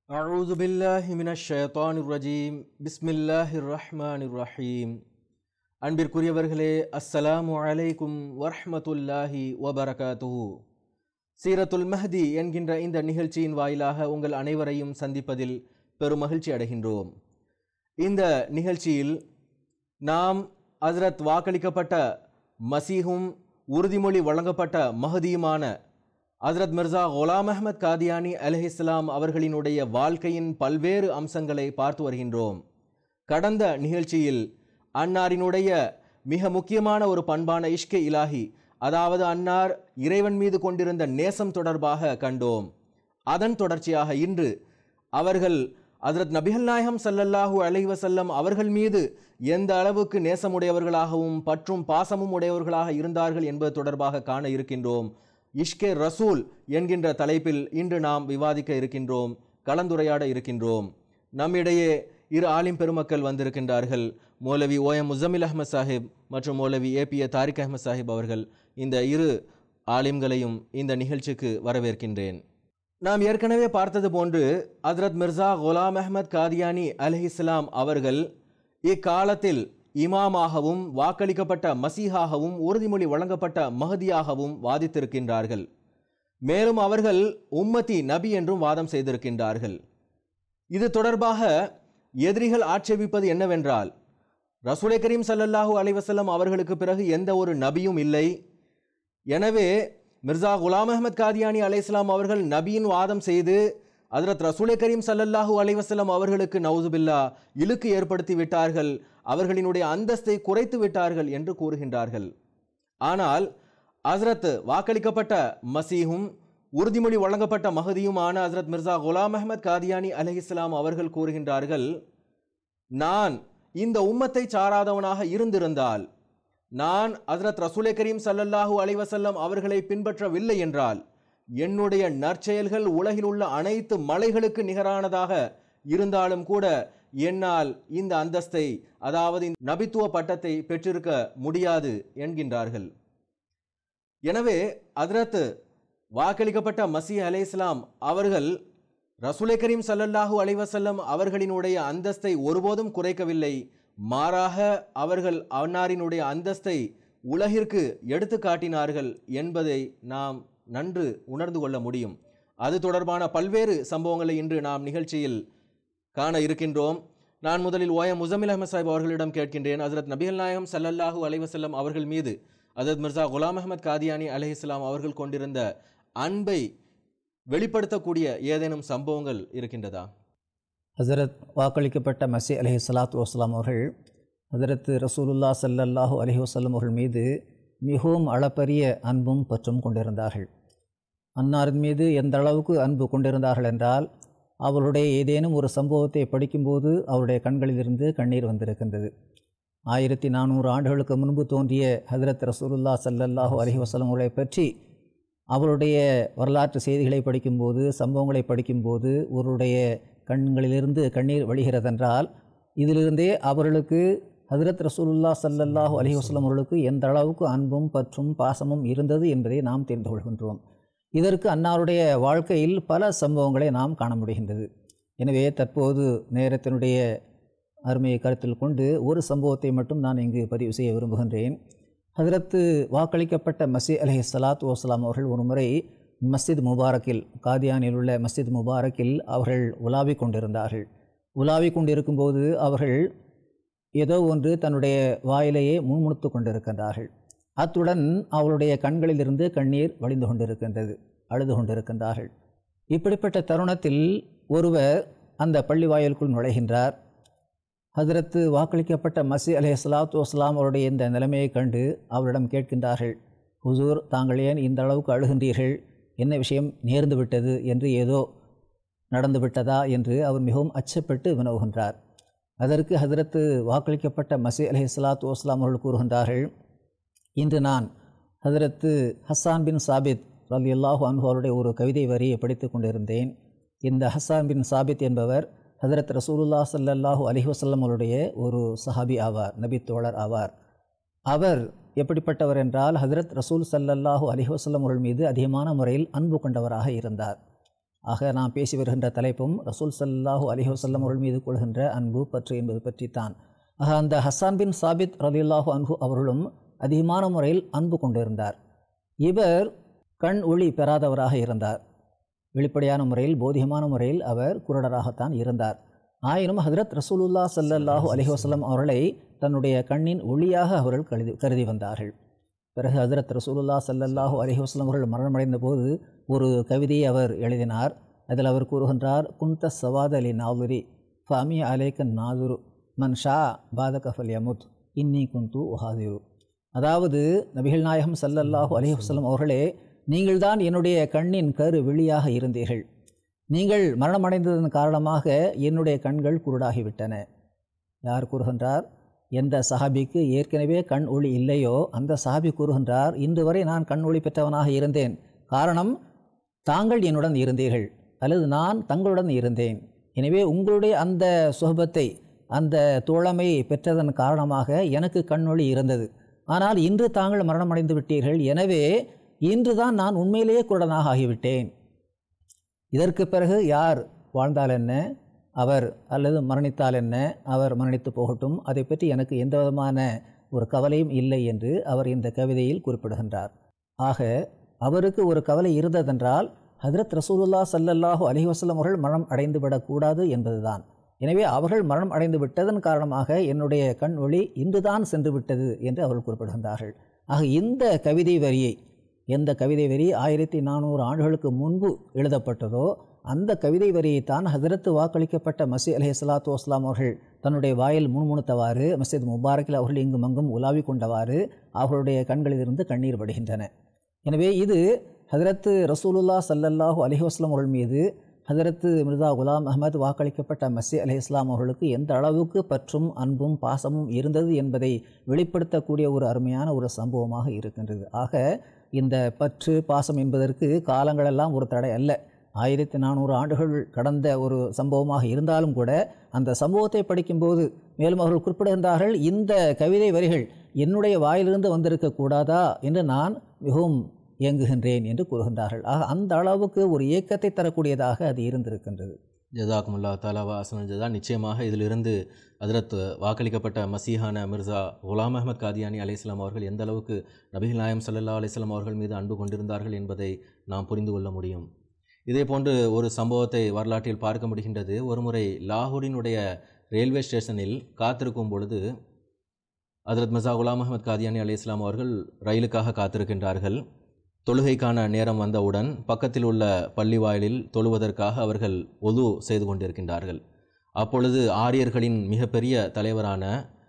أعوذ بالله من الشيطان الرجيم بسم الله الرحمن الرحيم அன்பிற்குரியவர்களே அஸ்ஸலாமு அலைக்கும் வரஹ்மத்துல்லாஹி வபரகாத்துஹு சீரத்துல் மஹதி என்கின்ற இந்த நிகழ்ச்சியின் வாயிலாக உங்கள் அனைவரையும் சந்திப்பதில் பெரும் மகிழ்ச்சி அடைகின்றோம் இந்த நிகழ்ச்சியில் நாம் ஹஸ்ரத் வாக்களிக்கப்பட்ட மசீஹும் உறுதிமொழி வழங்கப்பட்ட மஹதியுமான ஹஸ்ரத் மிர்சா குலாம் அஹ்மத் காதியானி அலஹிஸ்லாம் அவர்களினுடைய வாழ்க்கையின் பல்வேறு அம்சங்களை பார்த்து வருகின்றோம் கடந்த நிகழ்ச்சியில் அன்னாரினுடைய மிக முக்கியமான ஒரு பண்பான இஷ்கே இலாஹி அதாவது அன்னார் இறைவன் மீது கொண்டிருந்த நேசம் தொடர்பாக கண்டோம் அதன் தொடர்ச்சியாக இன்று அவர்கள் ஹஜரத் நபிகள் நாயகம் சல்லல்லாஹு அலைஹி வஸல்லம் அவர்கள் மீது எந்த அளவுக்கு நேசமுடையவர்களாகவும் பற்றும் பாசமும் உடையவர்களாக இருந்தார்கள் என்பது தொடர்பாக காண இருக்கின்றோம் இஷ்கே ரசூல் என்கின்ற தலைப்பில் இன்று நாம் விவாதிக்க இருக்கின்றோம் கலந்துரையாட இருக்கின்றோம் நம்மிடையே இரு ஆலிம் பெருமக்கள் வந்திருக்கின்றார்கள் மௌலவி ஓ எம் முசமில் அஹமத் சாஹிப் மற்றும் மௌலவி A B A Tariq Ahmed Sahib அவர்கள் இந்த இரு ஆலிம்களையும் இந்த நிகழ்ச்சிக்கு வரவேற்கின்றேன் நாம் ஏற்கனவே பார்த்தது போன்று ஹஜ்ரத் மிர்சா குலாம் அஹ்மத் காதியானி அலஹிஸ்லாம் அவர்கள் இக்காலத்தில் இமாமாகவும் வாக்களிக்கப்பட்ட மசீஹாகவும் உறுதிமொழி வழங்கப்பட்ட மஹதியாகவும் வாதித்திருக்கின்றார்கள் மேலும் அவர்கள் உம்மதி நபி என்றும் வாதம் செய்திருக்கின்றார்கள் இது தொடர்பாக எதிரிகள் ஆட்சேபிப்பது என்னவென்றால் ரசூலை கரீம் சல்லல்லாஹூ அலைவசல்லம் அவர்களுக்கு பிறகு எந்த ஒரு நபியும் இல்லை எனவே மிர்சா குலாம் அஹமத் காதியானி அலைஸ்லாம் அவர்கள் நபியின் வாதம் செய்து ஹஜரத் ரசூலை கரீம் சல்லல்லாஹூ அலைவசல்லம் அவர்களுக்கு நவுசுபில்லா இழுக்கு ஏற்படுத்தி விட்டார்கள் அவர்களினுடைய அந்தஸ்தை குறைத்து விட்டார்கள் என்று கூறுகின்றார்கள் ஆனால் ஹஸ்ரத் வாக்களிக்கப்பட்ட மசீஹும் உறுதிமொழி வழங்கப்பட்ட மகதியுமான ஹஸ்ரத் மிர்சா குலாம் அஹமத் காதியானி அலஹிஸ்லாம் அவர்கள் கூறுகின்றார்கள் நான் இந்த உம்மத்தை சாராதவனாக இருந்திருந்தால் நான் ஹஸ்ரத் ரசூலை கரீம் சல்லல்லாஹூ அலைவசல்லம் அவர்களை பின்பற்றவில்லை என்றால் என்னுடைய நற்செயல்கள் உலகில் உள்ள அனைத்து மலைகளுக்கு நிகரானதாக இருந்தாலும் கூட என்னால் இந்த அந்தஸ்தை அதாவது இந்த நபித்துவ பட்டத்தை பெற்றிருக்க முடியாது என்கின்றார்கள் எனவே ஹஜ்ரத் வாக்களிக்கப்பட்ட மசி அலே இஸ்லாம் அவர்கள் ரசூலை கரீம் சல்லல்லாஹூ அலைவசல்லம் அவர்களினுடைய அந்தஸ்தை ஒருபோதும் குறைக்கவில்லை மாறாக அவர்கள் அன்னாரினுடைய அந்தஸ்தை உலகிற்கு எடுத்து காட்டினார்கள் என்பதை நாம் நன்று உணர்ந்து கொள்ள முடியும் அது தொடர்பான பல்வேறு சம்பவங்களை இன்று நாம் நிகழ்ச்சியில் காண இருக்கின்றோம் நான் முதலில் ஓயம் முசமில் அஹமத் சாஹிப் அவர்களிடம் கேட்கின்றேன் ஹசரத் நபிகள் நாயகம் சல்லல்லாஹூ அலைவசல்லம் அவர்கள் மீது ஹசரத் மிர்சா குலாம் அஹமத் காதியானி அலி இஸ்லாம் அவர்கள் கொண்டிருந்த அன்பை வெளிப்படுத்தக்கூடிய ஏதேனும் சம்பவங்கள் இருக்கின்றதா ஹசரத் வாக்களிக்கப்பட்ட மசி அலஹி சலாத்து வஸ்லாம் அவர்கள் ஹசரத் ரசூலுல்லா சல்லல்லாஹு அலஹி வசல்லம் அவர்கள் மீது மிகவும் அளப்பரிய அன்பும் பற்றும் கொண்டிருந்தார்கள் அன்னாரின் மீது எந்த அளவுக்கு அன்பு கொண்டிருந்தார்கள் என்றால் அவருடைய ஏதேனும் ஒரு சம்பவத்தை படிக்கும்போது அவருடைய கண்களிலிருந்து கண்ணீர் வந்திருக்கின்றது ஆயிரத்தி நானூறு ஆண்டுகளுக்கு முன்பு தோன்றிய ஹசரத் ரசூலுல்லா சல்லல்லாஹு அலஹி வசலம் அவர்களை பற்றி அவருடைய வரலாற்று செய்திகளை படிக்கும்போது சம்பவங்களை படிக்கும்போது ஒருடைய கண்களிலிருந்து கண்ணீர் வழிகிறதென்றால் இதிலிருந்தே அவர்களுக்கு ஹசரத் ரசூலுல்லா சல்லல்லாஹு அலி வஸ்லம் அவர்களுக்கு எந்த அளவுக்கு அன்பும் பற்றும் பாசமும் இருந்தது என்பதை நாம் தெரிந்து கொள்கின்றோம் இதற்கு அன்னாருடைய வாழ்க்கையில் பல சம்பவங்களை நாம் காண முடிகின்றது எனவே தற்போது நேரத்தினுடைய அருமையை கருத்தில் கொண்டு ஒரு சம்பவத்தை மட்டும் நான் இங்கு பதிவு செய்ய விரும்புகின்றேன் ஹதரத்து வாக்களிக்கப்பட்ட மசி அலஹி சலாத் வஸ்லாம் அவர்கள் ஒரு முறை மஸ்ஜித் முபாரக்கில் காதியானில் உள்ள மஸ்ஜித் முபாரக்கில் அவர்கள் உலாவி கொண்டிருந்தார்கள் உலாவி கொண்டிருக்கும்போது அவர்கள் ஏதோ ஒன்று தன்னுடைய வாயிலேயே முன்முணுத்து கொண்டிருக்கின்றார்கள் அத்துடன் அவளுடைய கண்களிலிருந்து கண்ணீர் வழிந்து கொண்டிருக்கின்றது அழுது கொண்டிருக்கின்றார்கள் இப்படிப்பட்ட தருணத்தில் ஒருவர் அந்த பள்ளி வாயிலுக்குள் நுழைகின்றார் ஹதரத்து வாக்களிக்கப்பட்ட மசி அலே சலாத்து வஸ்லாம் அவருடைய இந்த நிலைமையை கண்டு அவரிடம் கேட்கின்றார்கள் ஹுசூர் தாங்கள் ஏன் இந்த அளவுக்கு அழுகின்றீர்கள் என்ன விஷயம் நேர்ந்து விட்டது என்று ஏதோ நடந்து விட்டதா என்று அவர் மிகவும் அச்சப்பட்டு வினவுகின்றார் அதற்கு ஹதரத்து வாக்களிக்கப்பட்ட மசி அலி சலாத்து வஸ்லாம் அவர்கள் கூறுகின்றார்கள் இன்று நான் ஹதரத்து ஹஸ்ஸான் பின் சாபித் ரலி அல்லாஹு அன்பு அவருடைய ஒரு கவிதை வரியை படித்து கொண்டிருந்தேன் இந்த ஹஸ்ஸான் பின் சாபித் என்பவர் ஹதரத் ரசூலுல்லா சல்லல்லாஹூ அலி வசல்லம் அவருடைய ஒரு சஹாபி ஆவார் நபி தோழர் ஆவார் அவர் எப்படிப்பட்டவர் என்றால் ஹதரத் ரசூல் சல்லல்லாஹூ அலி வசல்லம் அவர்கள் மீது அதிகமான முறையில் அன்பு கொண்டவராக இருந்தார் ஆக நாம் பேசி வருகின்ற தலைப்பும் ரசூல் ஸல்லல்லாஹு அலைஹி வஸல்லம் அவர்கள் மீது கொள்கின்ற அன்பு பற்று என்பது பற்றித்தான் ஆக அந்த ஹஸ்ஸான் பின் சாபித் ரலியல்லாஹு அன்ஹு அவர்களும் அதிகமான முறையில் அன்பு கொண்டிருந்தார் இவர் கண் ஒளி பெறாதவராக இருந்தார் வெளிப்படையான முறையில் போதிகமான முறையில் அவர் குருடராகத்தான் இருந்தார் ஆயினும் ஹஜரத் ரசூலுல்லா ஸல்லல்லாஹு அலைஹி வஸல்லம் அவர்களை தன்னுடைய கண்ணின் ஒளியாக அவர்கள் கருதி கருதி வந்தார்கள் பிறகு ஹஜரத் ரசூலுல்லா ஸல்லல்லாஹு அலைஹி வஸல்லம் அவர்கள் மரணமடைந்த போது ஒரு கவிதையை அவர் எழுதினார் அதில் அவர் கூறுகின்றார் குந்த சவாத் அலி நாதுரி ஃபமி அலேக்கன் நாதுரு மன் ஷா பாதக ஃபல் யமுத் இன்னி குந்து உஹாதிரு அதாவது நபிகள் நாயகம் ஸல்லல்லாஹு அலைஹி வஸல்லம் அவர்களே நீங்கள்தான் என்னுடைய கண்ணின் கரு வெளியாக இருந்தீர்கள் நீங்கள் மரணமடைந்ததன் காரணமாக என்னுடைய கண்கள் குருடாகிவிட்டன யார் கூறுகின்றார் எந்த சஹாபிக்கு ஏற்கனவே கண் ஒளி இல்லையோ அந்த சஹாபி கூறுகின்றார் இன்று வரை நான் கண் ஒளி பெற்றவனாக இருந்தேன் காரணம் தாங்கள் என்னுடன் இருந்தீர்கள் அல்லது நான் தங்களுடன் இருந்தேன் எனவே உங்களுடைய அந்த சுகபத்தை அந்த தோழமை பெற்றதன் காரணமாக எனக்கு கண்ணொளி இருந்தது ஆனால் இன்று தாங்கள் மரணமடைந்து விட்டீர்கள் எனவே இன்று தான் நான் உண்மையிலேயே குருடனாக ஆகிவிட்டேன் இதற்கு பிறகு யார் வாழ்ந்தால் என்ன அவர் அல்லது மரணித்தால் என்ன அவர் மரணித்து போகட்டும் அதை பற்றி எனக்கு எந்த விதமான ஒரு கவலையும் இல்லை என்று அவர் இந்த கவிதையில் குறிப்பிடுகின்றார் ஆக அவருக்கு ஒரு கவலை இருந்ததென்றால் ஹஜரத் ரசூலுல்லா ஸல்லல்லாஹு அலைஹி வஸல்லம் அவர்கள் மரணம் அடைந்து விடக்கூடாது என்பதுதான் எனவே அவர்கள் மரணம் அடைந்து விட்டதன் காரணமாக என்னுடைய கண் ஒளி இன்றுதான் சென்று விட்டது என்று அவர்கள் குறிப்பிடுகின்றார்கள் ஆக இந்த கவிதை வரியை எந்த கவிதை வரி ஆயிரத்தி நானூறு ஆண்டுகளுக்கு முன்பு எழுதப்பட்டதோ அந்த கவிதை வரியைத்தான் ஹஜரத்து வாக்களிக்கப்பட்ட மசி அலி சலாத்து வஸ்லாம் அவர்கள் தன்னுடைய வாயில் முணுமுணுத்தவாறு மஸ்ஜித் முபாரக்கில் அவர்கள் இங்கும் அங்கும் உலாவி கொண்டவாறு அவர்களுடைய கண்களிலிருந்து கண்ணீர் வடுகின்றன எனவே இது ஹஜரத்து ரசூலுல்லா ஸல்லல்லாஹு அலைஹி வஸல்லம் அவர்கள் மீது ஹஜரத்து மிர்சா குலாம் அஹமத் வாக்களிக்கப்பட்ட மசி அலி இஸ்லாம் அவர்களுக்கு எந்த அளவுக்கு பற்றும் அன்பும் பாசமும் இருந்தது என்பதை வெளிப்படுத்தக்கூடிய ஒரு அருமையான ஒரு சம்பவமாக இருக்கின்றது ஆக இந்த பற்று பாசம் என்பதற்கு காலங்களெல்லாம் ஒரு தடை அல்ல ஆயிரத்தி நானூறு ஆண்டுகள் கடந்த ஒரு சம்பவமாக இருந்தாலும் கூட அந்த சம்பவத்தை படிக்கும்போது மேலும் அவர்கள் குறிப்பிடுகின்றார்கள் இந்த கவிதை வரிகள் என்னுடைய வாயிலிருந்து வந்திருக்க கூடாதா என்று நான் மிகவும் இயங்குகின்றேன் என்று கூறுகின்றார்கள் ஆக அந்த அளவுக்கு ஒரு இயக்கத்தை தரக்கூடியதாக அது இருந்திருக்கின்றது ஜதாக்குமுல்லா தாலாவா அசனல் ஜதா நிச்சயமாக இதிலிருந்து அதிரத் வாக்களிக்கப்பட்ட மசீஹான மிர்சா குலாம் அஹமத் காதியானி அலையாம் அவர்கள் எந்த அளவுக்கு நபிகள் நாயம் சல்லா அலிஸ்லாம் அவர்கள் மீது அன்பு கொண்டிருந்தார்கள் என்பதை நாம் புரிந்து கொள்ள முடியும் இதே போன்று ஒரு சம்பவத்தை வரலாற்றில் பார்க்க முடிகின்றது ஒருமுறை லாகூரினுடைய ரயில்வே ஸ்டேஷனில் காத்திருக்கும் பொழுது ஹதரத் மிர்சா குலாம் அஹமத் காதியானி அலி இஸ்லாம் அவர்கள் ரயிலுக்காக காத்திருக்கின்றார்கள் தொழுகைக்கான நேரம் வந்தவுடன் பக்கத்தில் உள்ள பள்ளி வாயிலில் தொழுவதற்காக அவர்கள் ஒது செய்து கொண்டிருக்கின்றார்கள் அப்பொழுது ஆரியர்களின் மிகப்பெரிய தலைவரான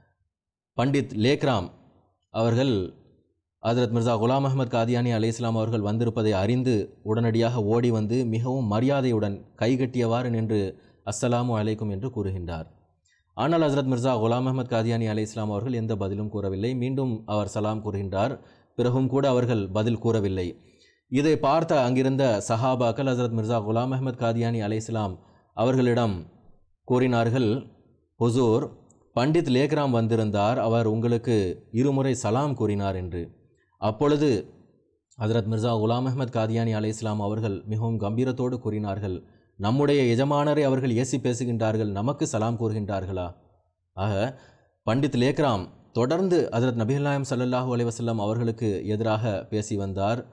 பண்டித் லேக்ராம் அவர்கள் ஹதரத் மிர்சா குலாம் அஹமத் காதியானி அலி இஸ்லாம் அவர்கள் வந்திருப்பதை அறிந்து உடனடியாக ஓடி வந்து மிகவும் மரியாதையுடன் கைகட்டியவாறு நின்று அஸ்ஸலாமு அலைக்கும் என்று கூறுகின்றார் ஆனால் ஹசரத் மிர்சா குலாம் அஹமத் காதியானி அலி இஸ்லாம் அவர்கள் எந்த பதிலும் கூறவில்லை மீண்டும் அவர் சலாம் கூறுகின்றார் பிறகும் கூட அவர்கள் பதில் கூறவில்லை இதை பார்த்த அங்கிருந்த சஹாபாக்கள் ஹசரத் மிர்சா குலாம் அஹமத் காதியானி அலை இஸ்லாம் அவர்களிடம் கூறினார்கள் ஹுசூர் பண்டித் லேக்ராம் வந்திருந்தார் அவர் உங்களுக்கு இருமுறை சலாம் கூறினார் என்று அப்பொழுது ஹசரத் மிர்சா குலாம் அஹமத் காதியானி அலை இஸ்லாம் அவர்கள் மிகவும் கம்பீரத்தோடு கூறினார்கள் நம்முடைய எஜமானரை அவர்கள் ஏசி பேசுகின்றார்கள் நமக்கு சலாம் கூறுகின்றார்களா ஆக பண்டித் லேக்ராம் தொடர்ந்து ஹசரத் நபிகள் நாயம் சல்லல்லாஹூ அலைவசல்லம் அவர்களுக்கு எதிராக பேசி வந்தார்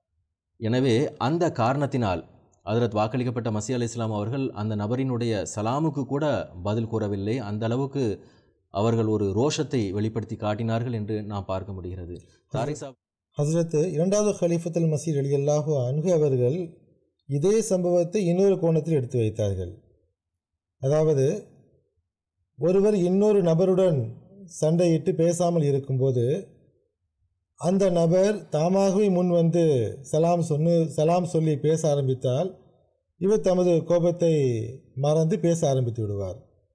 எனவே அந்த காரணத்தினால் ஹதரத் வாக்களிக்கப்பட்ட மசி அலி இஸ்லாம் அவர்கள் அந்த நபரினுடைய சலாமுக்கு கூட பதில் கூறவில்லை அந்த அளவுக்கு அவர்கள் ஒரு ரோஷத்தை வெளிப்படுத்தி காட்டினார்கள் என்று நாம் பார்க்க முடிகிறது தாரிக் சாப் ஹசரத் இரண்டாவது ஹலீஃபத்துல் மசீர் அலி அல்லாஹு அன்ஹு அவர்கள் இதே சம்பவத்தை இன்னொரு கோணத்தில் எடுத்து வைத்தார்கள் அதாவது ஒருவர் இன்னொரு நபருடன் சண்டையிட்டு பேசாமல் இருக்கும்போது அந்த நபர் தாமாகவே முன் வந்து சலாம் சொன்னு சலாம் சொல்லி பேச ஆரம்பித்தால் இவர் தமது கோபத்தை மறந்து பேச ஆரம்பித்து விடுவார்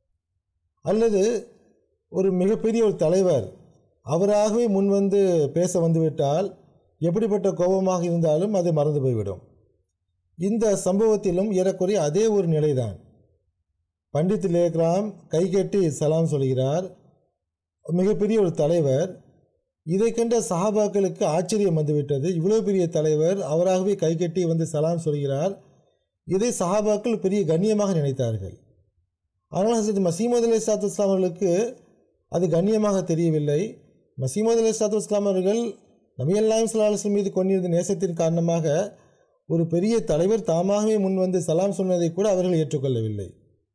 அல்லது ஒரு மிகப்பெரிய ஒரு தலைவர் அவராகவே முன் வந்து பேச வந்துவிட்டால் எப்படிப்பட்ட கோபமாக இருந்தாலும் அது மறந்து போய்விடும் இந்த சம்பவத்திலும் ஏறக்குறைய அதே ஒரு நிலைதான் பண்டித் லேக்ராம் கைகட்டி சலாம் சொல்கிறார் மிகப்பெரிய ஒரு தலைவர் இதை கண்ட சஹாபாக்களுக்கு ஆச்சரியம் வந்துவிட்டது இவ்வளோ பெரிய தலைவர் அவராகவே கைகட்டி வந்து சலாம் சொல்கிறார் இதை சஹாபாக்கள் பெரிய கண்ணியமாக நினைத்தார்கள் ஆனால் ஹசரத் மசீமது அலி சாத்து இஸ்லாம் அவர்களுக்கு அது கண்ணியமாக தெரியவில்லை மசீமது அலி சாத்து இஸ்லாம் அவர்கள் நபியல்லாயும் சல்லாஹம் மீது கொண்டிருந்த நேசத்தின் காரணமாக ஒரு பெரிய தலைவர் தாமாகவே முன் வந்து சலாம் சொன்னதை கூட அவர்கள் ஏற்றுக்கொள்ளவில்லை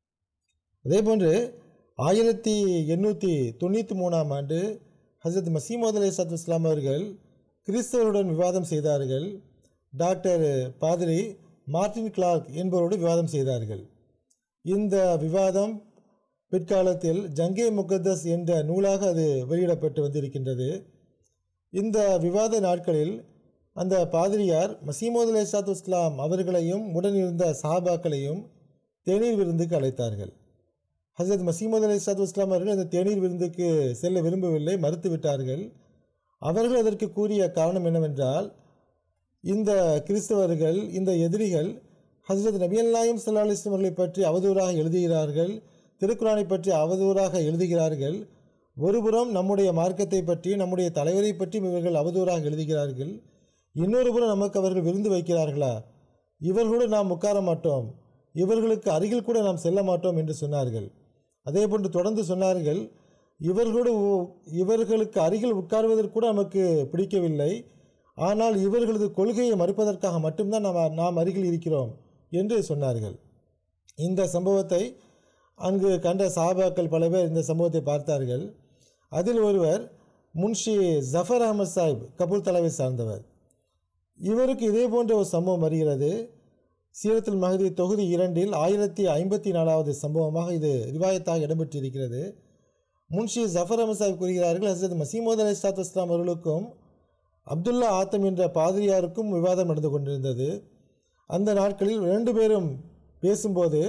அதேபோன்று ஆயிரத்தி எண்ணூற்றி தொண்ணூற்றி மூணாம் ஆண்டு ஹசரத் மசீமது அலி சாத்து இஸ்லாம் அவர்கள் கிறிஸ்தவருடன் விவாதம் செய்தார்கள் டாக்டர் பாதிரி மார்டின் கிளார்க் என்பவரோடு விவாதம் செய்தார்கள் இந்த விவாதம் பிற்காலத்தில் ஜங்கே முகத்தஸ் என்ற நூலாக அது வெளியிடப்பட்டு வந்திருக்கின்றது இந்த விவாத நாட்களில் அந்த பாதிரியார் மசீமோத் அலி சாத்து இஸ்லாம் அவர்களையும் உடனிருந்த சஹாபாக்களையும் தேநீர் விருந்துக்கு அழைத்தார்கள் ஹசரத் மசீமது அலி சாத்து இஸ்லாம் அவர்கள் அந்த தேநீர் விருந்துக்கு செல்ல விரும்பவில்லை மறுத்து விட்டார்கள் அவர்கள் அதற்கு கூறிய காரணம் என்னவென்றால் இந்த கிறிஸ்தவர்கள் இந்த எதிரிகள் ஹசரத் நபியல்லாயும் சல்லா அலிஸ்லாம் அவர்களை பற்றி அவதூறாக எழுதுகிறார்கள் திருக்குறானை பற்றி அவதூறாக எழுதுகிறார்கள் ஒருபுறம் நம்முடைய மார்க்கத்தை பற்றி நம்முடைய தலைவரை பற்றியும் இவர்கள் அவதூறாக எழுதுகிறார்கள் இன்னொரு புறம் நமக்கு அவர்கள் விருந்து வைக்கிறார்களா இவர்களோடு நாம் உட்கார மாட்டோம் இவர்களுக்கு அருகில் கூட நாம் செல்ல மாட்டோம் என்று சொன்னார்கள் அதே போன்று தொடர்ந்து சொன்னார்கள் இவர்களோடு உ- இவர்களுக்கு அருகில் உட்கார்வதற்கு கூட நமக்கு பிடிக்கவில்லை ஆனால் இவர்களது கொள்கையை மறுப்பதற்காக மட்டும்தான் நாம் நாம் அருகில் இருக்கிறோம் என்று சொன்னார்கள் இந்த சம்பவத்தை அங்கு கண்ட சாபாக்கள் பல பேர் இந்த சம்பவத்தை பார்த்தார்கள் அதில் ஒருவர் முன்ஷி ஜஃபர் அகமது சாஹிப் கபூல் தலைவை சார்ந்தவர் இவருக்கு இதே போன்ற ஒரு சம்பவம் வருகிறது சீரத்துல் மஹதி தொகுதி இரண்டில் ஆயிரத்தி ஐம்பத்தி நாலாவது சம்பவமாக இது ரிவாயத்தாக இடம்பெற்றிருக்கிறது முன்ஷி ஜஃபர் அஹமது சாஹிப் கூறுகிறார்கள் ஹசரத் மசீமோத் அலி சாத் இஸ்லாம் அவர்களுக்கும் அப்துல்லா ஆத்தம் என்ற பாதிரியாருக்கும் விவாதம் நடந்து கொண்டிருந்தது அந்த நாட்களில் ரெண்டு பேரும் பேசும்போது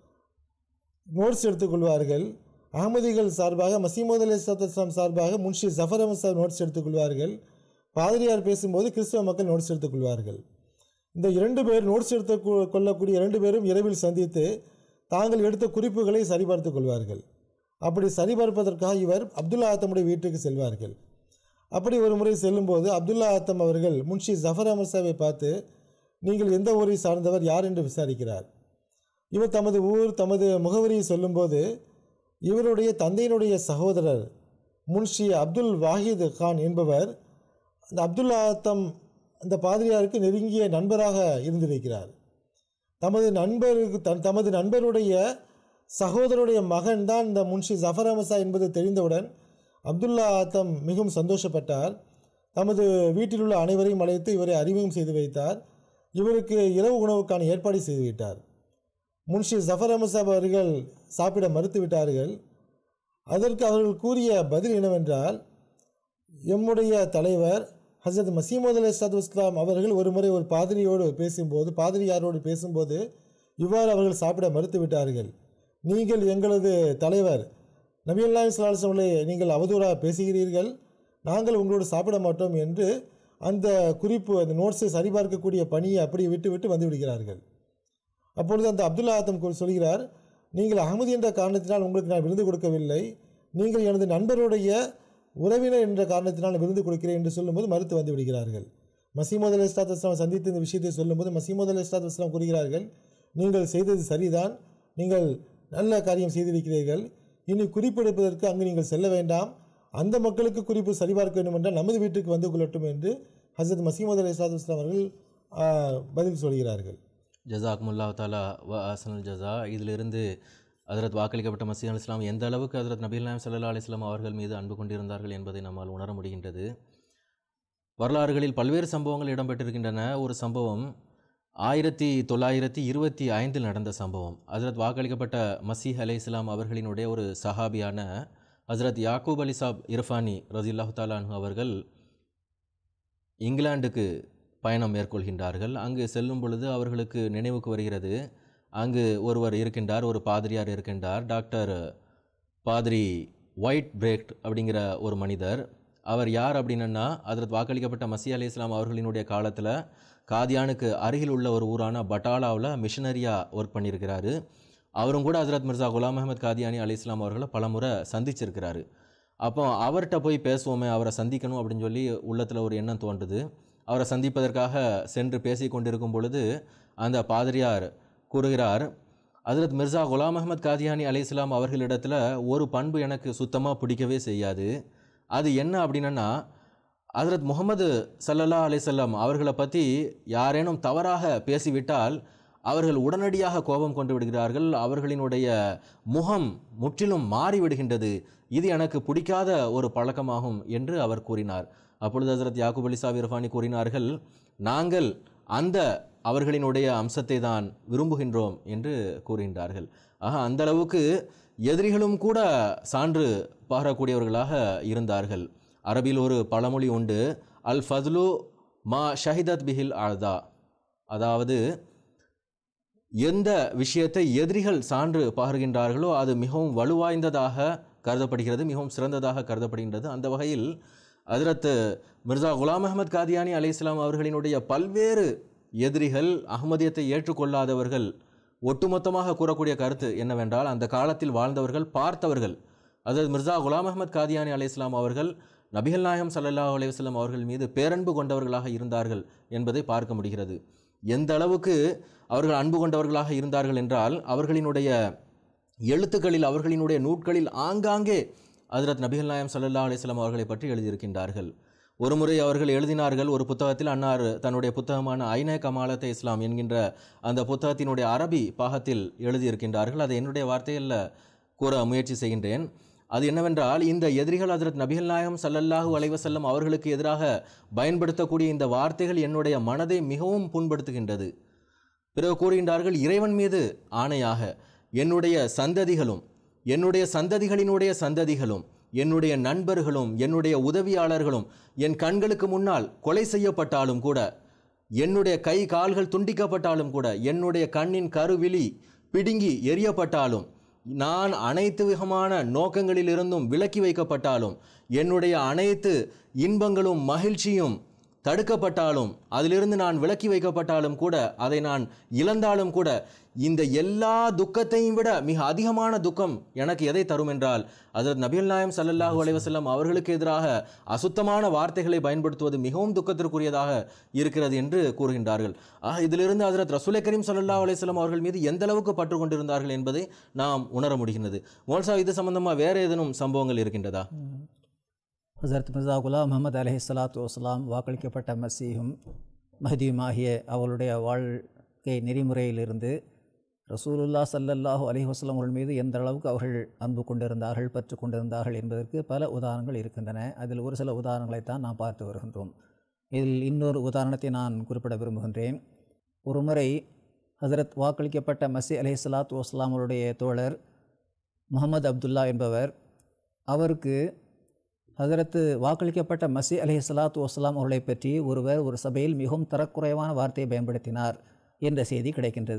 நோட்ஸ் எடுத்துக்கொள்வார்கள் அகமதிகள் சார்பாக மசீமோத் அலி சாத் இஸ்லாம் சார்பாக முன்ஷி ஜஃபர் அஹமது சாஹிப் நோட்ஸ் எடுத்துக்கொள்வார்கள் பாதிரியார் பேசும்போது கிறிஸ்தவ மக்கள் நோட்ஸ் எடுத்துக்கொள்வார்கள் இந்த இரண்டு பேர் நோட்ஸ் எடுத்து கொ- கொள்ளக்கூடிய இரண்டு பேரும் இரவில் சந்தித்து தாங்கள் எடுத்த குறிப்புகளை சரிபார்த்துக் கொள்வார்கள் அப்படி சரிபார்ப்பதற்காக இவர் அப்துல்லா ஆத்தமுடைய வீட்டுக்கு செல்வார்கள் அப்படி ஒரு முறை செல்லும்போது அப்துல்லா ஆத்தம் அவர்கள் முன்ஷி ஜஃபர் அஹமது சாஹிப்பை பார்த்து நீங்கள் எந்த ஊரை சார்ந்தவர் யார் என்று விசாரிக்கிறார் இவர் தமது ஊர் தமது முகவரியை சொல்லும்போது இவருடைய தந்தையினுடைய சகோதரர் முன்ஷி அப்துல் வாஹித் கான் என்பவர் அந்த அப்துல்லா ஆத்தம் அந்த பாதிரியாருக்கு நெருங்கிய நண்பராக இருந்திருக்கிறார் தமது நண்பருக்கு தன் தமது நண்பருடைய சகோதரருடைய மகன் தான் இந்த முன்ஷி ஜஃபர் அமசா என்பது தெரிந்தவுடன் அப்துல்லா ஆத்தம் மிகவும் சந்தோஷப்பட்டார் தமது வீட்டில் உள்ள அனைவரையும் அழைத்து இவரை அறிமுகம் செய்து வைத்தார் இவருக்கு இரவு உணவுக்கான ஏற்பாடு செய்து விட்டார் முன்ஷி ஜஃபர் அமசாப் அவர்கள் சாப்பிட மறுத்து விட்டார்கள் அதற்கு அவர்கள் கூறிய பதில் என்னவென்றால் எம்முடைய தலைவர் ஹசரத் மசீமது அலி சது இஸ்லாம் அவர்கள் ஒரு முறை ஒரு பாதிரியோடு பேசும்போது பாதிரியாரோடு பேசும்போது இவ்வாறு அவர்கள் சாப்பிட மறுத்து விட்டார்கள் நீங்கள் எங்களது தலைவர் நபியல்லாஹி ஸல்லல்லாஹு அவர்களை நீங்கள் அவதூறாக பேசுகிறீர்கள் நாங்கள் உங்களோடு சாப்பிட மாட்டோம் என்று அந்த குறிப்பு அந்த நோட்ஸை சரிபார்க்கக்கூடிய பணியை அப்படியே விட்டு விட்டு வந்து விடுகிறார்கள் அப்பொழுது அந்த அப்துல்லா ஆத்தம் கூறி சொல்கிறார் நீங்கள் அகமதி என்ற காரணத்தினால் உங்களுக்கு நான் விருந்து கொடுக்கவில்லை நீங்கள் எனது நண்பருடைய உறவினர் என்ற காரணத்தினால் விருந்து கொடுக்கிறேன் என்று சொல்லும்போது மறுத்து வந்து விடுகிறார்கள் மசீமது அலி இஸ்லாத் இஸ்லாம் சந்தித்து இந்த விஷயத்தை சொல்லும்போது மசீமது அலி இஸ்லாத் இஸ்லாம் கூறுகிறார்கள் நீங்கள் செய்தது சரிதான் நீங்கள் நல்ல காரியம் செய்திருக்கிறீர்கள் இனி குறிப்பெடுப்பதற்கு அங்கு நீங்கள் செல்ல வேண்டாம் அந்த மக்களுக்கு குறிப்பு சரிபார்க்க வேண்டும் என்றால் நமது வீட்டுக்கு வந்து கொள்ளட்டும் என்று ஹசரத் மசீமது அலி இஸ்லாத் இஸ்லாம் அவர்கள் ஆ, பதில் சொல்கிறார்கள் ஜசாக்முல்லா தாலா வ அசனல் ஜஸா இதிலிருந்து ஹதரத் வாக்களிக்கப்பட்ட மசீத் அலி இஸ்லாம் எந்த அளவுக்கு ஹதரத் நபீல் நாயம் சல்லா அலிஸ்லாம் அவர்கள் மீது அன்பு கொண்டிருந்தார்கள் என்பதை நம்மால் உணர முடிகின்றது வரலாறுகளில் பல்வேறு சம்பவங்கள் இடம்பெற்றிருக்கின்றன ஒரு சம்பவம் ஆயிரத்தி தொள்ளாயிரத்தி இருபத்தி ஐந்தில் நடந்த சம்பவம் ஹசரத் வாக்களிக்கப்பட்ட மசீஹ் அலை இஸ்லாம் அவர்களினுடைய ஒரு சஹாபியான ஹசரத் யாக்கூப் அலி சாப் இர்ஃபானி ரசில்லாஹு தாலான் அவர்கள் இங்கிலாந்துக்கு பயணம் மேற்கொள்கின்றார்கள் அங்கு செல்லும் பொழுது அவர்களுக்கு நினைவுக்கு வருகிறது அங்கு ஒருவர் இருக்கின்றார் ஒரு பாதிரியார் இருக்கின்றார் டாக்டர் பாதிரி ஒயிட் பிரேக்ட் அப்படிங்கிற ஒரு மனிதர் அவர் யார் அப்படின்னா அதற்கு வாக்களிக்கப்பட்ட மசி அலி இஸ்லாம் அவர்களினுடைய காலத்தில் காதியானுக்கு அருகில் உள்ள ஒரு ஊரான பட்டாலாவில் மிஷனரியாக ஒர்க் பண்ணியிருக்கிறாரு அவரும் கூட ஹசரத் மிர்சா குலாம் அஹமத் காதியானி அலி இஸ்லாம் அவர்களை பலமுறை சந்திச்சிருக்கிறாரு அப்போ அவர்கிட்ட போய் பேசுவோமே அவரை சந்திக்கணும் அப்படின்னு சொல்லி உள்ளத்தில் ஒரு எண்ணம் தோன்றுது அவரை சந்திப்பதற்காக சென்று பேசி கொண்டிருக்கும் பொழுது அந்த பாதிரியார் கூறுகிறார் ஹஜரத் மிர்சா குலாம் அஹமத் காதியானி அலைஹிஸ்ஸலாம் அவர்களிடத்தில் ஒரு பண்பு எனக்கு சுத்தமாக பிடிக்கவே செய்யாது அது என்ன அப்படின்னா ஹஜரத் முகமது சல்லல்லா அலிசல்லாம் அவர்களை பற்றி யாரேனும் தவறாக பேசிவிட்டால் அவர்கள் உடனடியாக கோபம் கொண்டு விடுகிறார்கள் அவர்களினுடைய முகம் முற்றிலும் மாறிவிடுகின்றது இது எனக்கு பிடிக்காத ஒரு பழக்கமாகும் என்று அவர் கூறினார் அப்பொழுது ஹசரத் யாக்கூப் அலி சாவி இரஃபானி கூறினார்கள் நாங்கள் அந்த அவர்களினுடைய அம்சத்தை தான் விரும்புகின்றோம் என்று கூறுகின்றார்கள் ஆக அந்த அளவுக்கு எதிரிகளும் கூட சான்று பாரக்கூடியவர்களாக இருந்தார்கள் அரபில் ஒரு பழமொழி உண்டு அல் ஃபத்லு மா ஷஹிதத் பிஹில் ஆதா அதாவது எந்த விஷயத்தை எதிரிகள் சான்று பகர்கின்றார்களோ அது மிகவும் வலுவாய்ந்ததாக கருதப்படுகிறது மிகவும் சிறந்ததாக கருதப்படுகின்றது அந்த வகையில் ஹஜரத் மிர்சா குலாம் அஹமத் காதியானி அலி இஸ்லாம் அவர்களினுடைய பல்வேறு எதிரிகள் அகமதியத்தை ஏற்றுக்கொள்ளாதவர்கள் ஒட்டுமொத்தமாக கூறக்கூடிய கருத்து என்னவென்றால் அந்த காலத்தில் வாழ்ந்தவர்கள் பார்த்தவர்கள் அதாவது மிர்சா குலாம் அஹமத் காதியானி அலி இஸ்லாம் அவர்கள் நபிகள் நாயகம் சல்லல்லாஹு அலைஹி வஸல்லம் அவர்கள் மீது பேரன்பு கொண்டவர்களாக இருந்தார்கள் என்பதை பார்க்க முடிகிறது எந்த அளவுக்கு அவர்கள் அன்பு கொண்டவர்களாக இருந்தார்கள் என்றால் அவர்களினுடைய எழுத்துக்களில் அவர்களினுடைய நூட்களில் ஆங்காங்கே ஹஜரத் நபிகள் நாயம் சல்லல்லாஹு அலைஹி வஸல்லம் அவர்களை பற்றி எழுதியிருக்கின்றார்கள் ஒருமுறை அவர்கள் எழுதினார்கள் ஒரு புத்தகத்தில் அன்னார் தன்னுடைய புத்தகமான ஐன கமாலத்தை இஸ்லாம் என்கின்ற அந்த புத்தகத்தினுடைய அரபி பாகத்தில் எழுதியிருக்கின்றார்கள் அதை என்னுடைய வார்த்தையில் கூற முயற்சி செய்கின்றேன் அது என்னவென்றால் இந்த எதிரிகள் ஹஜரத் நபிகள் நாயகம் சல்லல்லாஹு அலைஹி வஸல்லம் அவர்களுக்கு எதிராக பயன்படுத்தக்கூடிய இந்த வார்த்தைகள் என்னுடைய மனதை மிகவும் புண்படுத்துகின்றது பிறகு கூறுகின்றார்கள் இறைவன் மீது ஆணையாக என்னுடைய சந்ததிகளும் என்னுடைய சந்ததிகளினுடைய சந்ததிகளும் என்னுடைய நண்பர்களும் என்னுடைய உதவியாளர்களும் என் கண்களுக்கு முன்னால் கொலை செய்யப்பட்டாலும் கூட என்னுடைய கை கால்கள் துண்டிக்கப்பட்டாலும் கூட என்னுடைய கண்ணின் கருவிழி பிடுங்கி எரியப்பட்டாலும் நான் அனைத்து விதமான நோக்கங்களிலிருந்தும் விலக்கி வைக்கப்பட்டாலும் என்னுடைய அனைத்து இன்பங்களும் மகிழ்ச்சியும் தடுக்கப்பட்டாலும் அதிலிருந்து நான் விலக்கி வைக்கப்பட்டாலும் கூட அதை நான் இழந்தாலும் கூட இந்த எல்லா துக்கத்தையும் விட மிக அதிகமான துக்கம் எனக்கு எதை தரும் என்றால் அதற்கு நபிகள் நாயம் சல்லல்லாஹு அலைஹி வஸல்லம் அவர்களுக்கு எதிராக அசுத்தமான வார்த்தைகளை பயன்படுத்துவது மிகவும் துக்கத்திற்குரியதாக இருக்கிறது என்று கூறுகின்றார்கள் ஆக இதிலிருந்து ஹஜரத் ரசூலை கரீம் சல்லல்லாஹு அலைஹி வஸல்லம் அவர்கள் மீது எந்த அளவுக்கு பற்று கொண்டிருந்தார்கள் என்பதை நாம் உணர முடிகின்றது மோல்சா இது சம்பந்தமாக வேற ஏதேனும் சம்பவங்கள் இருக்கின்றதா ஹசரத் மிர்சா குலாம் முகமது அலஹி சலாத்து வஸ்லாம் வாக்களிக்கப்பட்ட மசீஹும் மஹதியும் ஆகிய அவளுடைய வாழ்க்கை நெறிமுறையிலிருந்து ரசூலுல்லா சல்லல்லாஹு அலைஹி வஸல்லம் அவர்கள் மீது எந்த அளவுக்கு அவர்கள் அன்பு கொண்டிருந்தார்கள் பற்று கொண்டிருந்தார்கள் என்பதற்கு பல உதாரணங்கள் இருக்கின்றன அதில் ஒரு சில உதாரணங்களைத்தான் நாம் பார்த்து வருகின்றோம் இதில் இன்னொரு உதாரணத்தை நான் குறிப்பிட விரும்புகின்றேன் ஒரு முறை ஹசரத் வாக்களிக்கப்பட்ட மசி அலஹி சலாத்து வஸ்லாம் அவருடைய தோழர் முகமது அப்துல்லா என்பவர் அவருக்கு ஹசரத்து வாக்களிக்கப்பட்ட மசி அலி சலாத்து வஸ்லாம் அவர்களை பற்றி ஒருவர் ஒரு சபையில் மிகவும் தரக்குறைவான வார்த்தையை பயன்படுத்தினார் என்ற செய்தி கிடைக்கின்றது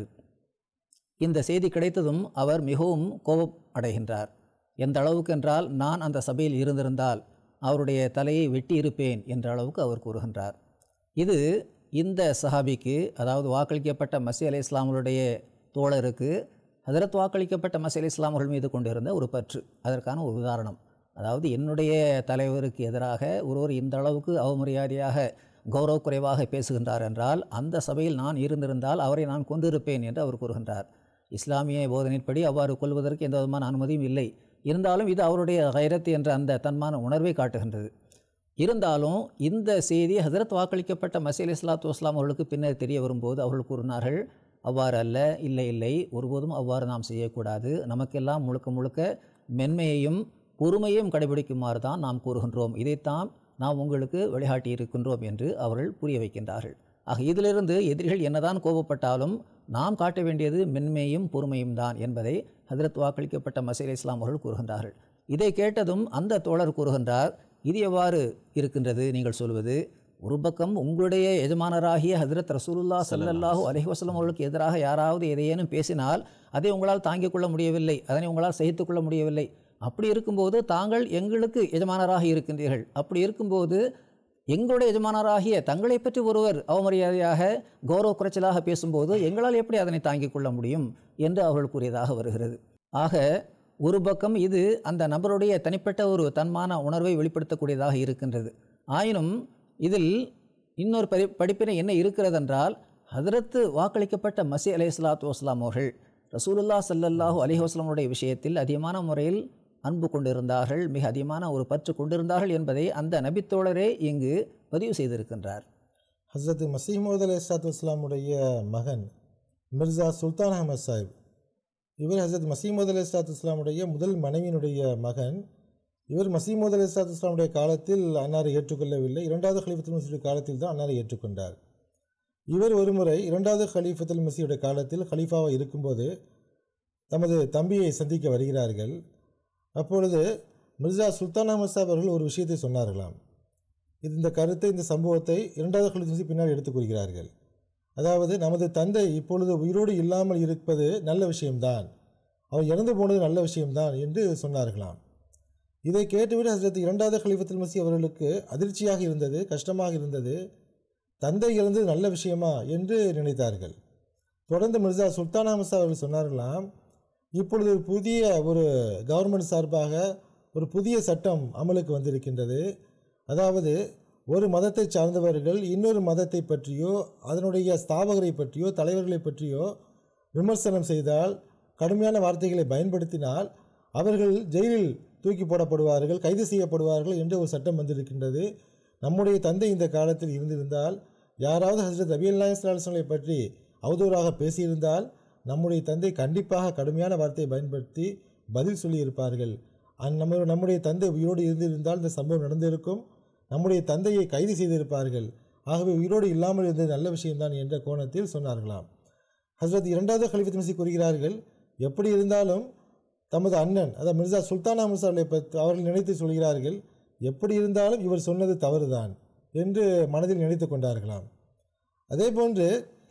இந்த செய்தி கிடைத்ததும் அவர் மிகவும் கோபம் அடைகின்றார் எந்த அளவுக்கு என்றால் நான் அந்த சபையில் இருந்திருந்தால் அவருடைய தலையை வெட்டி இருப்பேன் என்ற அளவுக்கு அவர் கூறுகின்றார் இது இந்த சஹாபிக்கு அதாவது வாக்களிக்கப்பட்ட மசி அலி இஸ்லாமருடைய தோழருக்கு ஹதரத் வாக்களிக்கப்பட்ட மசி அலி இஸ்லாம் அவர்கள் மீது கொண்டிருந்த ஒரு பற்று அதற்கான ஒரு உதாரணம் அதாவது என்னுடைய தலைவருக்கு எதிராக ஒருவர் இந்த அளவுக்கு அவமரியாதையாக கௌரவக்குறைவாக பேசுகின்றார் என்றால் அந்த சபையில் நான் இருந்திருந்தால் அவரை நான் கொண்டிருப்பேன் என்று அவர் கூறுகின்றார் இஸ்லாமிய போதனைப்படி அவ்வாறு கொள்வதற்கு எந்த விதமான அனுமதியும் இல்லை இருந்தாலும் இது அவருடைய கைரத் என்ற அந்த தன்மான உணர்வை காட்டுகின்றது இருந்தாலும் இந்த செய்தி ஹசரத் வாக்களிக்கப்பட்ட மசீல் இஸ்லாத்து வஸ்லாம் அவர்களுக்கு பின்னர் தெரிய வரும்போது அவர்கள் கூறினார்கள் அவ்வாறு அல்ல இல்லை இல்லை ஒருபோதும் அவ்வாறு நாம் செய்யக்கூடாது நமக்கெல்லாம் முழுக்க முழுக்க மென்மையையும் பொறுமையும் கடைபிடிக்குமாறு தான் நாம் கூறுகின்றோம் இதைத்தான் நாம் உங்களுக்கு வழிகாட்டி இருக்கின்றோம் என்று அவர்கள் புரிய வைக்கின்றார்கள் ஆக இதிலிருந்து எதிரிகள் என்னதான் கோபப்பட்டாலும் நாம் காட்ட வேண்டியது மென்மையும் பொறுமையும் தான் என்பதை ஹதரத் வாக்களிக்கப்பட்ட மசீல் இஸ்லாம் அவர்கள் கூறுகின்றார்கள் இதை கேட்டதும் அந்த தோழர் கூறுகின்றார் இது எவ்வாறு இருக்கின்றது நீங்கள் சொல்வது ஒரு பக்கம் உங்களுடைய எஜமானராகிய ஹதரத் ரசூலுல்லா சல்லல்லாஹு அலைஹி வஸல்லம் அவர்களுக்கு எதிராக யாராவது எதையேனும் பேசினால் அதை உங்களால் தாங்கிக் கொள்ள முடியவில்லை அதனை உங்களால் சகித்துக் கொள்ள முடியவில்லை அப்படி இருக்கும்போது தாங்கள் எங்களுக்கு எஜமானராக இருக்கின்றீர்கள் அப்படி இருக்கும்போது எங்களுடைய எஜமானராகிய தங்களை பற்றி ஒருவர் அவமரியாதையாக கௌரவ குறைச்சலாக பேசும்போது எங்களால் எப்படி அதனை தாங்கிக் கொள்ள முடியும் என்று அவர்கள் கூறியதாக வருகிறது ஆக ஒரு பக்கம் இது அந்த நபருடைய தனிப்பட்ட ஒரு தன்மான உணர்வை வெளிப்படுத்தக்கூடியதாக இருக்கின்றது ஆயினும் இதில் இன்னொரு படி படிப்பினை என்ன இருக்கிறதென்றால் ஹதரத்து வாக்களிக்கப்பட்ட மசி அலை சலாத்து வஸ்லாம் அவர்கள் ரசூலுல்லா சல்லல்லாஹு அலி வஸ்லாமுடைய விஷயத்தில் அதிகமான முறையில் அன்பு கொண்டிருந்தார்கள் மிக அதிகமான ஒரு பற்று கொண்டிருந்தார்கள் என்பதை அந்த நபித்தோழரே இங்கு பதிவு செய்திருக்கின்றார் ஹசரத் மசீமோத் அலி இஸ்லாத்து இஸ்லாமுடைய மகன் மிர்சா சுல்தான் அஹமத் சாஹிப் இவர் ஹசரத் மசீமோத் அலி இஸ்லாத்து இஸ்லாமுடைய முதல் மனைவியினுடைய மகன் இவர் மசீமோத் அலி இஸ்லாத்து இஸ்லாமுடைய காலத்தில் அன்னாரை ஏற்றுக்கொள்ளவில்லை இரண்டாவது ஹலீஃபத்துல் மசீடைய காலத்தில் தான் அன்னாரை ஏற்றுக்கொண்டார் இவர் ஒருமுறை இரண்டாவது ஹலீஃபத்துல் மசீடைய காலத்தில் ஹலீஃபாவாக இருக்கும்போது தமது தம்பியை சந்திக்க வருகிறார்கள் அப்பொழுது மிர்சா சுல்தான் அஹமத் சாஹிப் அவர்கள் ஒரு விஷயத்தை சொன்னார்களாம் இது இந்த கருத்தை இந்த சம்பவத்தை இரண்டாவது கல்வி பின்னால் எடுத்துக்கொள்கிறார்கள் அதாவது நமது தந்தை இப்பொழுது உயிரோடு இல்லாமல் இருப்பது நல்ல விஷயம்தான் அவர் இறந்து போனது நல்ல விஷயம்தான் என்று சொன்னார்களாம் இதை கேட்டுவிட்டு ஹசரத் இரண்டாவது கலிஃபத்துல் மசி அவர்களுக்கு அதிர்ச்சியாக இருந்தது கஷ்டமாக இருந்தது தந்தை இறந்தது நல்ல விஷயமா என்று நினைத்தார்கள் தொடர்ந்து மிர்சா சுல்தான் அஹமத் அவர்கள் சொன்னார்களாம் இப்பொழுது ஒரு புதிய ஒரு கவர்மெண்ட் சார்பாக ஒரு புதிய சட்டம் அமலுக்கு வந்திருக்கின்றது அதாவது ஒரு மதத்தை சார்ந்தவர்கள் இன்னொரு மதத்தை பற்றியோ அதனுடைய ஸ்தாபகரை பற்றியோ தலைவர்களை பற்றியோ விமர்சனம் செய்தால் கடுமையான வார்த்தைகளை பயன்படுத்தினால் அவர்கள் ஜெயிலில் தூக்கி போடப்படுவார்கள் கைது செய்யப்படுவார்கள் என்ற ஒரு சட்டம் வந்திருக்கின்றது நம்முடைய தந்தை இந்த காலத்தில் இருந்திருந்தால் யாராவது ஹசரத் அபி அல்லாஸ்லாஸ்களை பற்றி அவதூறாக பேசியிருந்தால் நம்முடைய தந்தை கண்டிப்பாக கடுமையான வார்த்தையை பயன்படுத்தி பதில் சொல்லியிருப்பார்கள் அந் நம்ம நம்முடைய தந்தை உயிரோடு இருந்திருந்தால் இந்த சம்பவம் நடந்திருக்கும் நம்முடைய தந்தையை கைது செய்திருப்பார்கள் ஆகவே உயிரோடு இல்லாமல் இருந்தது நல்ல விஷயம்தான் என்ற கோணத்தில் சொன்னார்களாம் ஹசரத் இரண்டாவது கலிஃபத் மசி கூறுகிறார்கள் எப்படி இருந்தாலும் தமது அண்ணன் அதாவது மிர்சா சுல்தான் அஹமது அவர்களை பற்றி அவர்கள் நினைத்து சொல்கிறார்கள் எப்படி இருந்தாலும் இவர் சொன்னது தவறுதான் என்று மனதில் நினைத்து கொண்டார்களாம் அதே போன்று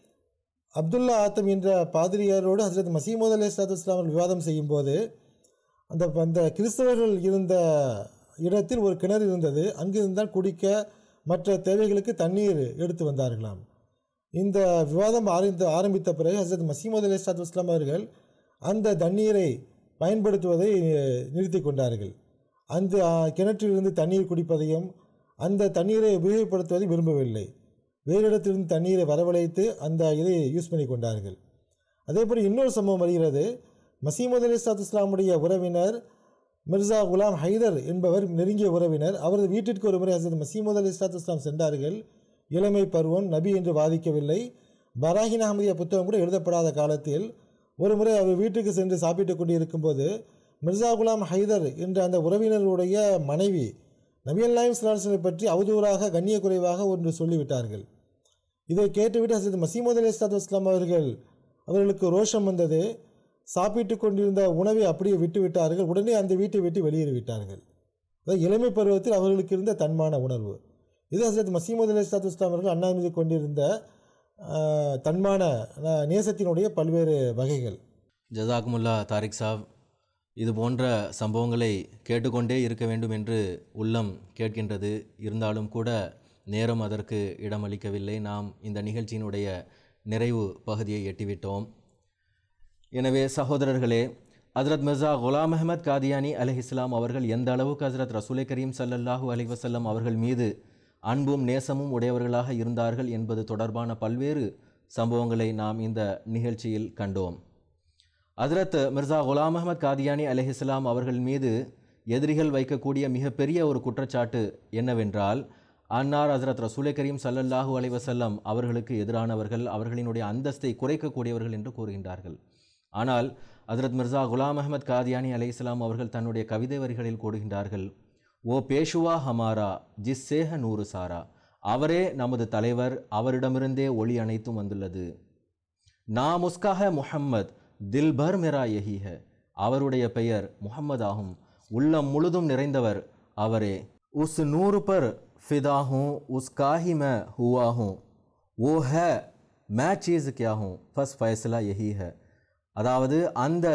அப்துல்லா ஆத்தம் என்ற பாதிரியாரோடு ஹசரத் மசீமோத் அலி இஸ்லாத்து இஸ்லாம் அவர்கள் விவாதம் செய்யும்போது அந்த அந்த கிறிஸ்தவர்கள் இருந்த இடத்தில் ஒரு கிணறு இருந்தது அங்கு இருந்தால் குடிக்க மற்ற தேவைகளுக்கு தண்ணீர் எடுத்து வந்தார்களாம் இந்த விவாதம் ஆரம்பித்த ஆரம்பித்த பிறகு ஹசரத் மசீமது அலி இஸ்லாத்து இஸ்லாம் அவர்கள் அந்த தண்ணீரை பயன்படுத்துவதை நிறுத்தி கொண்டார்கள் அந்த ஆ, கிணற்றிலிருந்து தண்ணீர் குடிப்பதையும் அந்த தண்ணீரை உபயோகப்படுத்துவதை விரும்பவில்லை வேறு இடத்திலிருந்து தண்ணீரை வரவழைத்து அந்த இதை யூஸ் பண்ணி கொண்டார்கள் அதேபோல் இன்னொரு சம்பவம் வருகிறது மசீமது அலி இஸ்லாத்து இஸ்லாமுடைய உறவினர் மிர்சா குலாம் ஹைதர் என்பவர் நெருங்கிய உறவினர் அவரது வீட்டிற்கு ஒரு முறை ஹசரத் மசீமது அலி இஸ்லாத்து இஸ்லாம் சென்றார்கள் இளமை பருவம் நபி என்று வாதிக்கவில்லை பராஹின் அஹமதியா புத்தகம் கூட எழுதப்படாத காலத்தில் ஒரு முறை அவர் வீட்டுக்கு சென்று சாப்பிட்டு கொண்டு இருக்கும்போது மிர்சா குலாம் ஹைதர் என்ற அந்த உறவினருடைய மனைவி நபி அல்லாஹிம் சலாஹலை பற்றி அவதூறாக கண்ணிய குறைவாக ஒன்று சொல்லிவிட்டார்கள் இதை கேட்டுவிட்டு ஹசரத் மசீமது அலி இஸ்லாத்து இஸ்லாம் அவர்கள் அவர்களுக்கு ரோஷம் வந்தது சாப்பிட்டு கொண்டிருந்த உணவை அப்படியே விட்டு விட்டார்கள் உடனே அந்த வீட்டை விட்டு வெளியேறி விட்டார்கள் அதாவது இளமை பருவத்தில் அவர்களுக்கு இருந்த தன்மான உணர்வு இது ஹசரத் மசீமது அலி இஸ்லாத்து இஸ்லாம் அவர்கள் அண்ணா மீது கொண்டிருந்த ஆஹ், தன்மான ஆஹ், நேசத்தினுடைய பல்வேறு வகைகள் ஜசாக்முல்லா தாரிக் சாப் இது போன்ற சம்பவங்களை கேட்டுக்கொண்டே இருக்க வேண்டும் என்று உள்ளம் கேட்கின்றது இருந்தாலும் கூட நேரம் அதற்கு இடமளிக்கவில்லை நாம் இந்த நிகழ்ச்சியினுடைய நிறைவு பகுதியை எட்டிவிட்டோம் எனவே சகோதரர்களே ஹஜரத் மிர்சா குலாம் அஹமத் காதியானி அலைஹிஸ்லாம் அவர்கள் எந்த அளவுக்கு ஹஜரத் ரசூலை கரீம் ஸல்லல்லாஹு அலைஹி வஸல்லம் அவர்கள் மீது அன்பும் நேசமும் உடையவர்களாக இருந்தார்கள் என்பது தொடர்பான பல்வேறு சம்பவங்களை நாம் இந்த நிகழ்ச்சியில் கண்டோம் ஹஜரத் மிர்சா குலாம் அஹமத் காதியானி அலைஹிஸ்லாம் அவர்கள் மீது எதிரிகள் வைக்கக்கூடிய மிகப்பெரிய ஒரு குற்றச்சாட்டு என்னவென்றால் அன்னார் ஹஜரத் ரசூலை கரீம் ஸல்லல்லாஹு அலைஹி வஸல்லம் அவர்களுக்கு எதிரானவர்கள் அவர்களினுடைய அந்தஸ்தை குறைக்கக்கூடியவர்கள் என்று கூறுகின்றார்கள் ஆனால் ஹஜரத் மிர்சா குலாம் அஹமத் காதியானி அலைஹிஸ்ஸலாம் அவர்கள் தன்னுடைய கவிதை வரிகளில் கூறுகின்றார்கள் ஓ பேஷுவா ஹமாரா ஜிஸ்ஸேஹ நூறு சாரா அவரே நமது தலைவர் அவரிடமிருந்தே ஒளி அனைத்தும் வந்துள்ளது நாம் உஸ்காக முஹம்மத் தில்பர் மெரா யஹி ஹை அவருடைய பெயர் முஹம்மது ஆகும் உள்ளம் முழுதும் நிறைந்தவர் அவரே உஸ் நூறு பர் ஃபிதா ஹூँ उसका ही मैं हुआ हूँ वो है मैं चीज़ क्या हूँ बस फैसला यही है அதாவது அந்த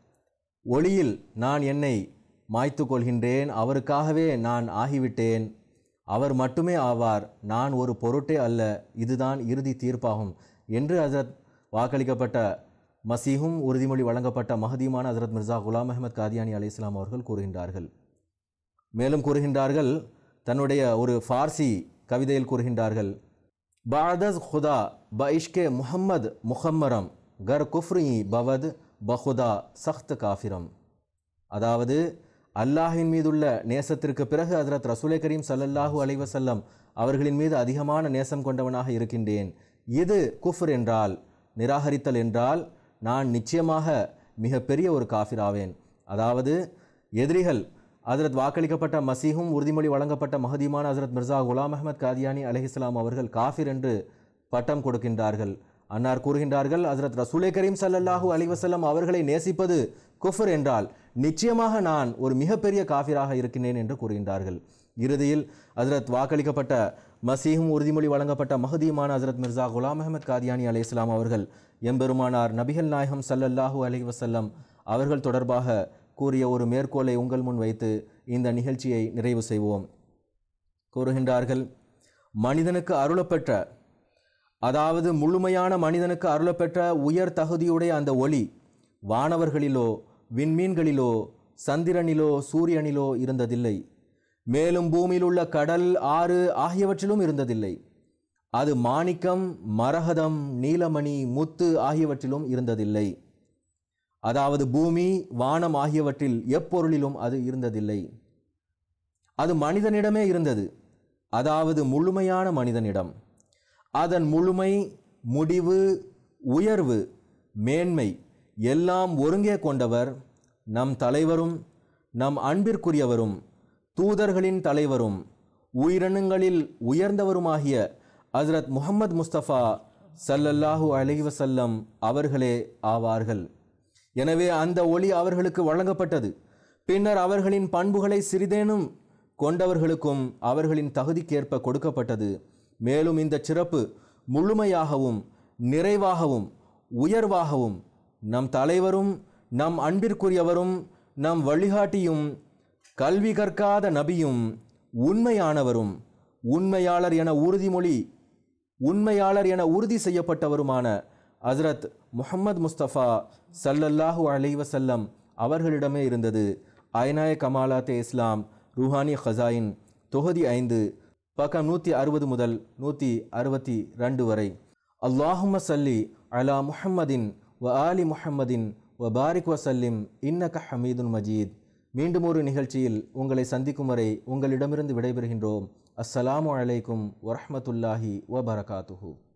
ஒளியில் நான் என்னை மாய்த்து கொள்கின்றேன் அவருக்காகவே நான் ஆகிவிட்டேன் அவர் மட்டுமே ஆவார் நான் ஒரு பொருட்டே அல்ல இதுதான் இறுதி தீர்ப்பாகும் என்று ஹசரத் வாக்களிக்கப்பட்ட மசீஹும் உறுதிமொழி வழங்கப்பட்ட மஹதியுமான ஹசரத் மிர்சா குலாம் அஹமத் காதியானி அலி இஸ்லாம் அவர்கள் கூறுகின்றார்கள் மேலும் கூறுகின்றார்கள் தன்னுடைய ஒரு ஃபார்சி கவிதையில் கூறுகின்றார்கள் பாதஸ் ஹுதா ப இஷ்கே முஹம்மத் முஹம்மரம் கர் குஃப்ரி பவத் பஹுதா சஹ்த் காஃபிரம் அதாவது அல்லாஹின் மீதுள்ள நேசத்திற்கு பிறகு ஹஜரத் ரசூலை கரீம் ஸல்லல்லாஹு அலைஹி வஸல்லம் அவர்களின் மீது அதிகமான நேசம் கொண்டவனாக இருக்கின்றேன் இது குஃப்ர் என்றால் நிராகரித்தல் என்றால் நான் நிச்சயமாக மிகப்பெரிய ஒரு காஃபிராவேன் அதாவது எதிரிகள் ஹஜரத் வாக்களிக்கப்பட்ட மசீஹும் உறுதிமொழி வழங்கப்பட்ட மஹதிமான ஹஜரத் மிர்சா குலாம் அஹ்மத் காதியானி அலைஹிஸ்ஸலாம் அவர்கள் காஃபிர் என்று பட்டம் கொடுக்கின்றார்கள் அன்னார் கூறுகின்றார்கள் ஹஜரத் ரசூலே கரீம் ஸல்லல்லாஹு அலைஹி வஸல்லம் அவர்களை நேசிப்பது குஃபர் என்றால் நிச்சயமாக நான் ஒரு மிகப்பெரிய காஃபிராக இருக்கின்றேன் என்று கூறுகின்றார்கள் இறுதியில் ஹஜரத் வாக்களிக்கப்பட்ட மசீஹும் உறுதிமொழி வழங்கப்பட்ட மஹதியுமான ஹஜரத் மிர்சா குலாம் அஹமத் காதியானி அலை இஸ்லாம் அவர்கள் எம்பெருமானார் நபிகள் நாயகம் ஸல்லல்லாஹு அலைஹி வஸல்லம் அவர்கள் தொடர்பாக கூறிய ஒரு மேற்கோளை உங்கள் முன் வைத்து இந்த நிகழ்ச்சியை நிறைவு செய்வோம் கூறுகின்றார்கள் மனிதனுக்கு அருளப்பெற்ற அதாவது முழுமையான மனிதனுக்கு அருளப்பெற்ற உயர் தகுதியுடைய அந்த ஒளி வானவர்களிலோ விண்மீன்களிலோ சந்திரனிலோ சூரியனிலோ இருந்ததில்லை மேலும் பூமியில் உள்ள கடல் ஆறு ஆகியவற்றிலும் இருந்ததில்லை அது மாணிக்கம் மரகதம் நீலமணி முத்து ஆகியவற்றிலும் இருந்ததில்லை அதாவது பூமி வானம் ஆகியவற்றில் எப்பொருளிலும் அது இருந்ததில்லை அது மனிதனிடமே இருந்தது அதாவது முழுமையான மனிதனிடம் அதன் முழுமை முடிவு உயர்வு மேன்மை எல்லாம் ஒருங்கே கொண்டவர் நம் தலைவரும் நம் அன்பிற்குரியவரும் தூதர்களின் தலைவரும் உயிரினங்களில் உயர்ந்தவருமாகிய ஹஸ்ரத் முஹம்மது முஸ்தபா ஸல்லல்லாஹு அலைஹி வஸல்லம் அவர்களே ஆவார்கள் எனவே அந்த ஒளி அவர்களுக்கு வழங்கப்பட்டது பின்னர் அவர்களின் பண்புகளை சிறிதேனும் கொண்டவர்களுக்கும் அவர்களின் தகுதிக்கேற்ப கொடுக்கப்பட்டது மேலும் இந்த சிறப்பு முழுமையாகவும் நிறைவாகவும் உயர்வாகவும் நம் தலைவரும் நம் அன்பிற்குரியவரும் நம் வழிகாட்டியும் கல்வி கற்காத நபியும் உண்மையானவரும் உண்மையாளர் என உறுதிமொழி உண்மையாளர் என உறுதி செய்யப்பட்டவருமான ஹஸ்ரத் முஹம்மது முஸ்தபா ஸல்லல்லாஹு அலைஹி வஸல்லம் அவர்களிடமே இருந்தது ஐநாய கமாலாத்தே இஸ்லாம் ரூஹானி ஹசாயின் தொகுதி ஐந்து பக்கம் நூற்றி அறுபது முதல் நூற்றி அறுபத்தி ரெண்டு வரை அல்லாஹும்ம சல்லி அலா முஹம்மதின் வ ஆலி முஹம்மதின் வ பாரிக் வசல்லிம் இன்னக ஹமீதுன் மஜீத் மீண்டும் ஒரு நிகழ்ச்சியில் உங்களை சந்திக்கும் வரை உங்களிடமிருந்து விடைபெறுகின்றோம் அஸ்ஸலாமு அலைக்கும் வரஹ்மத்துல்லாஹி வ பரகாத்துஹு